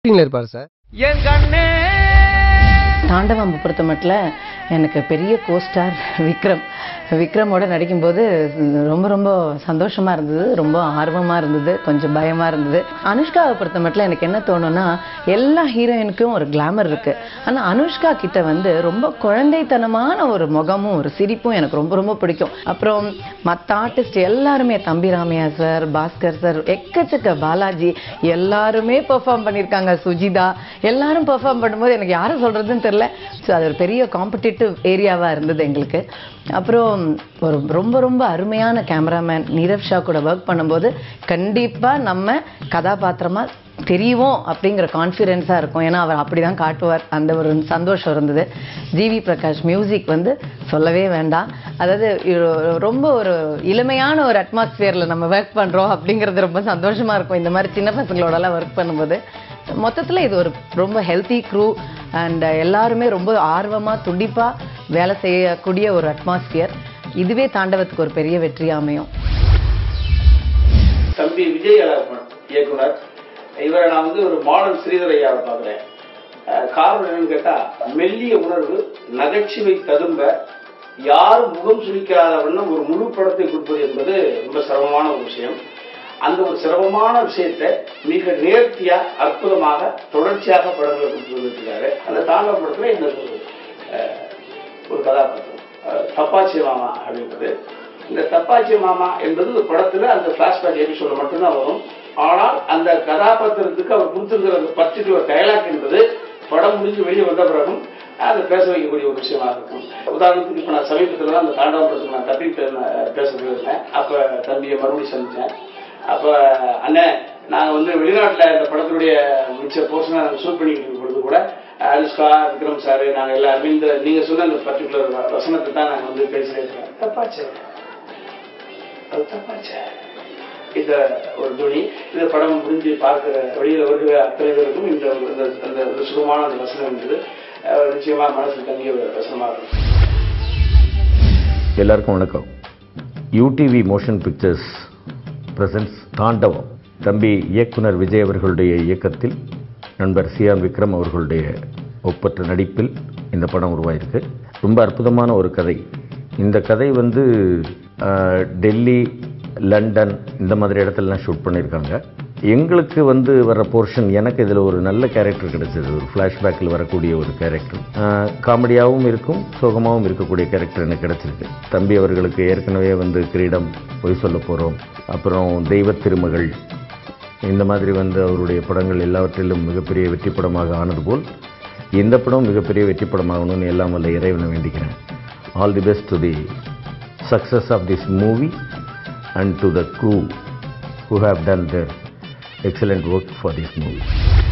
ஷூட்டிங்கில் இருப்பார் சார் என் கண்ணே தாண்டவம் பொறுத்த மட்டும் எனக்கு பெரிய கோஸ்டார் விக்ரம் விக்ரமோட நடிக்கும்போது ரொம்ப ரொம்ப சந்தோஷமா இருந்தது ரொம்ப ஆர்வமா இருந்தது கொஞ்சம் பயமா இருந்தது அனுஷ்காவை பொறுத்த மட்டும் எனக்கு என்ன தோணும்னா எல்லா ஹீரோயினுக்கும் ஒரு கிளாமர் இருக்கு ஆனா அனுஷ்கா கிட்ட வந்து ரொம்ப குழந்தைத்தனமான ஒரு முகமும் ஒரு சிரிப்பும் எனக்கு ரொம்ப ரொம்ப பிடிக்கும் அப்புறம் மற்ற ஆர்டிஸ்ட் எல்லாருமே தம்பி ராமையா சார் பாஸ்கர் சார் எக்கச்சக்க பாலாஜி எல்லாருமே பெர்ஃபார்ம் பண்ணியிருக்காங்க சுஜிதா எல்லாரும் பெர்ஃபார்ம் பண்ணும்போது எனக்கு யாரை சொல்றதுன்னு தெரியல ஸோ அது ஒரு பெரிய காம்படிட்டிவ் ஏரியாவா இருந்தது எங்களுக்கு அப்புறம் ஒரு ரொம்ப ரொம்ப அருமையான கேமராமேன் நீரவ் ஷா கூட ஒர்க் பண்ணும்போது கண்டிப்பா நம்ம கதாபாத்திரமா தெரியும் அப்படிங்கிற கான்ஃபிடென்ஸாக இருக்கும் ஏன்னா அவர் அப்படிதான் காட்டுவார் அந்த ஒரு சந்தோஷம் இருந்தது ஜிவி பிரகாஷ் மியூசிக் வந்து சொல்லவே வேண்டாம் அதாவது இது ரொம்ப ஒரு இளமையான ஒரு அட்மாஸ்பியரில் நம்ம ஒர்க் பண்ணுறோம் அப்படிங்கிறது ரொம்ப சந்தோஷமா இருக்கும் இந்த மாதிரி சின்ன பசங்களோடலாம் ஒர்க் பண்ணும்போது மொத்தத்தில் இது ஒரு ரொம்ப ஹெல்த்தி க்ரூ அண்ட் எல்லாருமே ரொம்ப ஆர்வமாக துடிப்பாக வேலை செய்யக்கூடிய ஒரு அட்மாஸ்பியர் இதுவே தாண்டவத்துக்கு ஒரு பெரிய வெற்றி அமையும் தம்பி விஜய் அழகப்பன் இயக்குனர் இவரை நான் வந்து ஒரு மாடர்ன் ஸ்ரீதர் ஐயாவை பார்க்குறேன் அஹ் காரணம் என்னன்னு கேட்டா மெல்லிய உணர்வு நகைச்சுவை ததும்ப யாரும் முகம் சுளிக்காத வண்ணம் ஒரு முழு படத்தை கொடுப்பது என்பது ரொம்ப சிரமமான ஒரு விஷயம் அந்த ஒரு சிரமமான விஷயத்தை மிக நேர்த்தியா அற்புதமாக தொடர்ச்சியாக படங்களை கொடுத்து வந்துருக்காரு அந்த தாண்டவ படத்துல என்ன சொல்றது அஹ் ஒரு கதாபாத்திரம் அஹ் தப்பாச்சி மாமா அப்படின்றது இந்த தப்பாச்சி மாமா என்பது இந்த படத்துல அந்த பிளாஷ்பேக் எபிசோட மட்டும்தான் வரும் ஆனால் அந்த கதாபாத்திரத்துக்கு அவர் கொடுத்திருக்கிற அந்த பர்டிகுலர் டயலாக் என்பது படம் முடிஞ்சு வெளியே வந்த பிறகும் அதை பேச வைக்கக்கூடிய ஒரு விஷயமா இருக்கும் உதாரணத்துக்கு இப்போ நான் சமீபத்தில் தான் அந்த தாண்டவ படத்துக்கு நான் தப்பி பேச போயிருந்தேன் அப்போ தம்பியை மறுபடியும் சந்தித்தேன் அப்போ அண்ணே நாங்கள் வந்து வெளிநாட்டில் இந்த படத்தினுடைய மிச்ச போர்ஷனை நாங்கள் ஷூட் பண்ணிக்கிட்டு இருக்கும் பொழுது கூட அனுஷ்கா விக்ரம் சார் நாங்கள் எல்லாருமே இந்த நீங்கள் சொன்ன அந்த பர்டிகுலர் வசனத்தை தான் நாங்கள் வந்து பேசிட்டே இருக்கோம் தப்பாச்சு அது தப்பாச்சே இந்த ஒரு துணி இந்த படம் முடிஞ்சு பார்க்கிற வெளியில வருகிற அத்தனை பேருக்கும் இந்த இந்த அந்த ஒரு சுகமான அந்த வசனம் என்பது அஹ், நிச்சயமா மனசுக்கு தங்கிய ஒரு வசனமா இருக்கும் எல்லாருக்கும் வணக்கம் யூடிவி மோஷன் பிக்சர்ஸ் பிரசன்ஸ் தாண்டவம் தம்பி இயக்குனர் விஜய் அவர்களுடைய இயக்கத்தில் நண்பர் சியான் விக்ரம் அவர்களுடைய ஒப்பற்ற நடிப்பில் இந்த படம் உருவாயிருக்கு ரொம்ப அற்புதமான ஒரு கதை இந்த கதை வந்து ஆஹ், டெல்லி லண்டன் இந்த மாதிரி இடத்துலலாம் ஷூட் பண்ணியிருக்காங்க எங்களுக்கு வந்து வர போர்ஷன் எனக்கு இதில் ஒரு நல்ல கேரக்டர் கிடைச்சது ஒரு ஃப்ளாஷ்பேக்கில் வரக்கூடிய ஒரு கேரக்டர் காமெடியாகவும் இருக்கும் சோகமாகவும் இருக்கக்கூடிய கேரக்டர் எனக்கு கிடைச்சிருக்கு தம்பி அவர்களுக்கு ஏற்கனவே வந்து கிரீடம் பொய் சொல்ல போகிறோம் அப்புறம் தெய்வ திருமகள் இந்த மாதிரி வந்து அவருடைய படங்கள் எல்லாவற்றிலும் மிகப்பெரிய வெற்றி படமாக ஆனது போல் இந்த படம் மிகப்பெரிய வெற்றி படமாகணும்னு எல்லாம் வல்ல இறைவனை வேண்டிக்கிறேன் all the best to the success of this movie and to the crew who have done their excellent work for this movie.